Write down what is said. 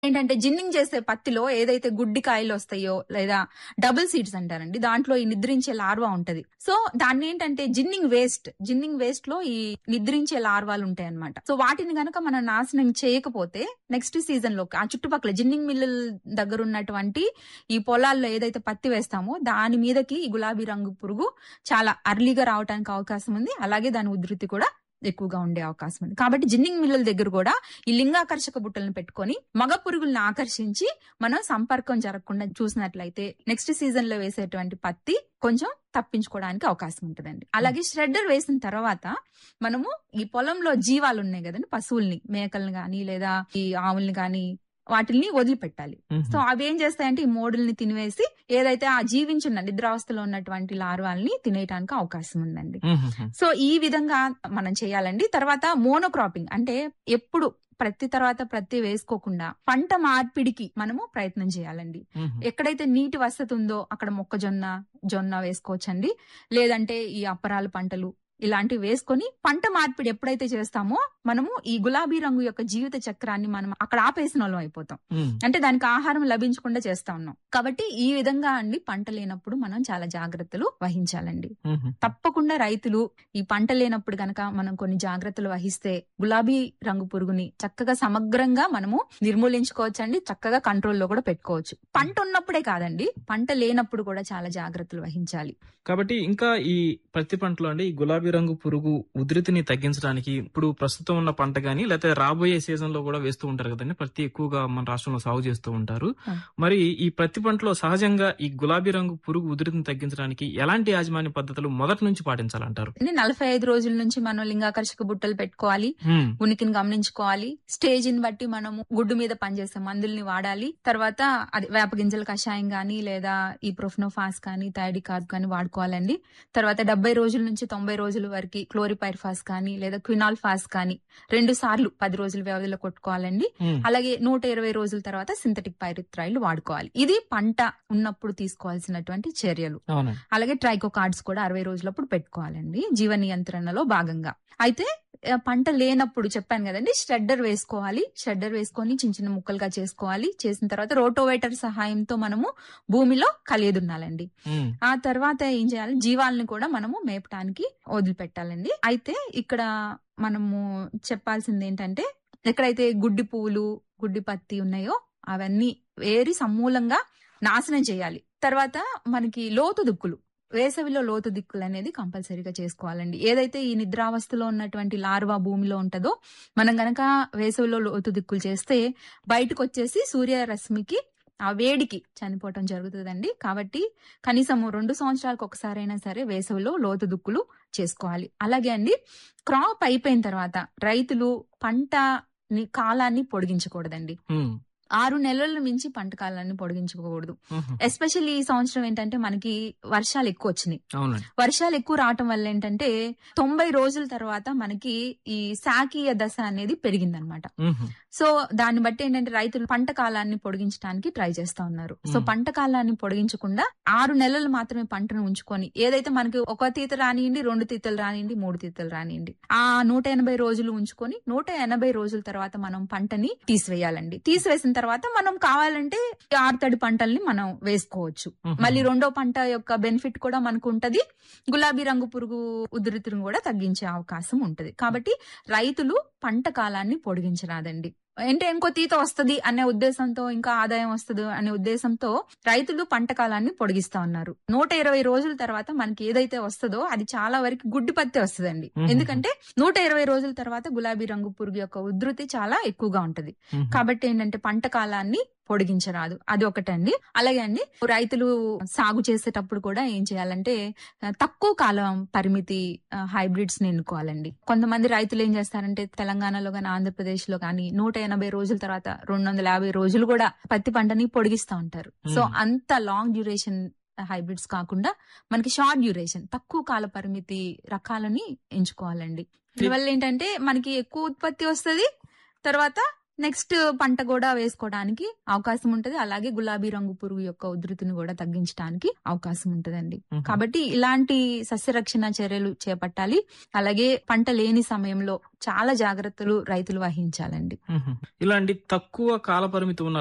ఏంటంటే జిన్నింగ్ చేసే పత్తిలో ఏదైతే గుడ్డి కాయలు వస్తాయో లేదా డబుల్ సీడ్స్ అంటారండి దాంట్లో ఈ నిద్రించే లార్వా ఉంటది సో దాన్ని ఏంటంటే జిన్నింగ్ వేస్ట్ జిన్నింగ్ వేస్ట్ లో ఈ నిద్రించే లార్వాలు ఉంటాయి అనమాట సో వాటిని గనక మనం నాశనం చేయకపోతే నెక్స్ట్ సీజన్ లో ఆ చుట్టుపక్కల జిన్నింగ్ మిల్లుల దగ్గర ఉన్నటువంటి ఈ పొలాల్లో ఏదైతే పత్తి వేస్తామో దాని మీదకి ఈ గులాబీ రంగు పురుగు చాలా అర్లీగా రావడానికి అవకాశం ఉంది అలాగే దాని ఉధృతి కూడా ఎక్కువగా ఉండే అవకాశం ఉంది కాబట్టి జిన్నింగ్ మిల్లుల దగ్గర కూడా ఈ లింగాకర్షక బుట్టలను పెట్టుకొని మగ పురుగుల్ని ఆకర్షించి మనం సంపర్కం జరగకుండా చూసినట్లయితే నెక్స్ట్ సీజన్ లో వేసేటువంటి పత్తి కొంచెం తప్పించుకోవడానికి అవకాశం ఉంటుందండి అలాగే ష్రెడ్డర్ వేసిన తర్వాత మనము ఈ పొలంలో జీవాలు ఉన్నాయి కదండి పశువుల్ని మేకల్ని గాని లేదా ఈ ఆవుల్ని గాని వాటిల్ని వదిలిపెట్టాలి సో అవి ఏం చేస్తాయంటే ఈ మోడుల్ని తినివేసి ఏదైతే ఆ జీవించున్న నిద్రావస్థలో ఉన్నటువంటి లార్వాల్ని తినేయడానికి అవకాశం ఉందండి సో ఈ విధంగా మనం చేయాలండి తర్వాత మోనోక్రాపింగ్ అంటే ఎప్పుడు ప్రతి తర్వాత ప్రతి వేసుకోకుండా పంట మార్పిడికి మనము ప్రయత్నం చేయాలండి ఎక్కడైతే నీటి వసతి ఉందో అక్కడ మొక్కజొన్న జొన్న వేసుకోవచ్చండి లేదంటే ఈ అప్పరాల పంటలు ఇలాంటివి వేసుకొని పంట మార్పిడి ఎప్పుడైతే చేస్తామో మనము ఈ గులాబీ రంగు యొక్క జీవిత చక్రాన్ని మనం అక్కడ ఆపేసిన వాళ్ళం అయిపోతాం అంటే దానికి ఆహారం లభించకుండా చేస్తా ఉన్నాం కాబట్టి ఈ విధంగా అండి పంట లేనప్పుడు మనం చాలా జాగ్రత్తలు వహించాలండి తప్పకుండా రైతులు ఈ పంట లేనప్పుడు గనక మనం కొన్ని జాగ్రత్తలు వహిస్తే గులాబీ రంగు పురుగుని చక్కగా సమగ్రంగా మనము నిర్మూలించుకోవచ్చండి చక్కగా కంట్రోల్లో కూడా పెట్టుకోవచ్చు పంట ఉన్నప్పుడే కాదండి పంట లేనప్పుడు కూడా చాలా జాగ్రత్తలు వహించాలి కాబట్టి ఇంకా ఈ ప్రతి పంటలో అండి ఈ గులాబీ రంగు పురుగు ఉధృతిని తగ్గించడానికి ఇప్పుడు ప్రస్తుతం ఉన్న పంట గానీ లేకపోతే రాబోయే సీజన్ లో కూడా వేస్తూ ఉంటారు కదండి ప్రతి ఎక్కువగా మన రాష్ట్రంలో సాగు చేస్తూ ఉంటారు ఆ. మరి ఈ ప్రతి పంటలో సహజంగా ఈ గులాబీ రంగు పురుగు ఉధృతిని తగ్గించడానికి ఎలాంటి యాజమాన్య పద్ధతులు మొదటి నుంచి పాటించాలంటారు అంటే నలభై ఐదు రోజుల నుంచి మనం లింగాకర్షక బుట్టలు పెట్టుకోవాలి హ్మ్. ఉనికిని గమనించుకోవాలి స్టేజ్ ని బట్టి మనము గుడ్డు మీద పనిచేసే మందుల్ని వాడాలి తర్వాత అది వేప గింజల కషాయం గానీ లేదా ఈ ప్రొఫ్నోఫాస్ కానీ థైడి కార్బ్ కానీ వాడుకోవాలండి తర్వాత డెబ్బై రోజుల నుంచి తొంభై రోజుల వరకు క్లోరిపైర్ఫాస్ కానీ లేదా క్వినాల్ ఫాస్ కానీ రెండు సార్లు పది రోజుల వ్యవధిలో కొట్టుకోవాలండి హ్మ్. అలాగే నూట ఇరవై రోజుల తర్వాత సింథటిక్ పైరిత్రాయిలు వాడుకోవాలి ఇది పంట ఉన్నప్పుడు తీసుకోవాల్సినటువంటి చర్యలు అవునండి అలాగే ట్రైకో కార్డ్స్ కూడా అరవై రోజులప్పుడు పెట్టుకోవాలండి జీవ నియంత్రణలో భాగంగా అయితే ఆ, పంట లేనప్పుడు చెప్పాను కదండి షెడ్డర్ వేసుకోవాలి షెడ్డర్ వేసుకొని చిన్న చిన్న ముక్కలుగా చేసుకోవాలి చేసిన తర్వాత రోటోవేటర్ సహాయంతో మనము భూమిలో కలియదున్నాలండి హ్మ్. ఆ తర్వాత ఏం చేయాలి జీవాలను కూడా మనము మేపటానికి వదిలిపెట్టాలండి అయితే ఇక్కడ మనము చెప్పాల్సింది ఏంటంటే ఎక్కడైతే గుడ్డి పువ్వులు గుడ్డి పత్తి ఉన్నాయో అవన్నీ వేరి సమూలంగా నాశనం చేయాలి తర్వాత మనకి లోతు దుక్కులు వేసవిలో లోతు దిక్కులు అనేది కంపల్సరీగా చేసుకోవాలండి ఏదైతే ఈ నిద్రావస్థలో ఉన్నటువంటి లార్వా భూమిలో ఉంటుందో మనం గనక వేసవిలో లోతు దిక్కులు చేస్తే బయటకు వచ్చేసి సూర్యరశ్మికి ఆ వేడికి చనిపోవటం జరుగుతుందండి కాబట్టి కనీసం రెండు సంవత్సరాలకు ఒకసారైనా సరే వేసవిలో లోతు దుక్కులు చేసుకోవాలి అలాగే అండి క్రాప్ అయిపోయిన తర్వాత రైతులు పంటని కాలాన్ని పొడిగించకూడదండి హ్మ్. ఆరు నెలల మించి పంట కాలాన్ని పొడిగించుకోకూడదు హ్మ్. ఎస్పెషల్లీ ఈ సంవత్సరం ఏంటంటే మనకి వర్షాలు ఎక్కువ వచ్చినాయి అవునండి వర్షాలు ఎక్కువ రావటం వల్ల ఏంటంటే తొంభై రోజుల తర్వాత మనకి ఈ శాకీయ దశ అనేది పెరిగిందనమాట హ్మ్. సో దాన్ని బట్టి ఏంటంటే రైతులు పంట కాలాన్ని పొడిగించడానికి ట్రై చేస్తా ఉన్నారు సో మ్మ్. పంట కాలాన్ని పొడిగించకుండా ఆరు నెలలు మాత్రమే పంటను ఉంచుకొని ఏదైతే మనకి ఒక తీత రానియండి రెండు తీతలు రానియండి మూడు తీతలు రానియండి ఆ నూట ఎనభై రోజులు ఉంచుకొని నూట ఎనభై రోజుల తర్వాత మనం పంటని తీసివేయాలండి తీసివేసిన తర్వాత మనం కావాలంటే ఈ ఆరుతడి పంటల్ని మనం వేసుకోవచ్చు హ్మ్. మళ్ళీ రెండో పంట యొక్క బెనిఫిట్ కూడా మనకు ఉంటది గులాబీ రంగు పురుగు ఉధృతిని కూడా తగ్గించే అవకాశం ఉంటది కాబట్టి రైతులు పంట కాలాన్ని పొడిగించరాదండి అంటే ఇంకో తీత వస్తది అనే ఉద్దేశంతో ఇంకా ఆదాయం వస్తుంది అనే ఉద్దేశంతో రైతులు పంట కాలాన్ని పొడిగిస్తా ఉన్నారు నూట ఇరవై రోజుల తర్వాత మనకి ఏదైతే వస్తుందో అది చాలా వరకు గుడ్డి పత్తి వస్తుందండి మ్మ్. ఎందుకంటే నూట ఇరవై రోజుల తర్వాత గులాబీ రంగు పురుగు యొక్క ఉధృతి చాలా ఎక్కువగా ఉంటది హ్మ్. కాబట్టి ఏంటంటే పంట కాలాన్ని పొడిగించరాదు అది ఒకటండి అలాగే అండి రైతులు సాగు చేసేటప్పుడు కూడా ఏం చేయాలంటే ఆ, తక్కువ కాలం పరిమితి హైబ్రిడ్స్ ని ఎన్నుకోవాలండి కొంతమంది రైతులు ఏం చేస్తారంటే తెలంగాణలో కానీ ఆంధ్రప్రదేశ్ లో కానీ నూట ఎనభై రోజుల తర్వాత రెండు వందల యాభై రోజులు కూడా పత్తి పంటని పొడిగిస్తా ఉంటారు సో Hmm. అంత లాంగ్ డ్యూరేషన్ హైబ్రిడ్స్ కాకుండా మనకి షార్ట్ డ్యూరేషన్ తక్కువ కాల పరిమితి రకాలని ఎంచుకోవాలండి దీనివల్ల ఏంటంటే మనకి ఎక్కువ ఉత్పత్తి వస్తది తర్వాత నెక్స్ట్ పంట కూడా వేసుకోవడానికి అవకాశం ఉంటది అలాగే గులాబీ రంగు పురుగు యొక్క ఉధృతిని కూడా తగ్గించడానికి అవకాశం ఉంటదండి మ్మ్. కాబట్టి ఇలాంటి సస్యరక్షణ చర్యలు చేపట్టాలి అలాగే పంట లేని సమయంలో చాలా జాగ్రత్తలు రైతులు వహించాలండి మ్మ్. ఇలాంటి తక్కువ కాల పరిమితి ఉన్న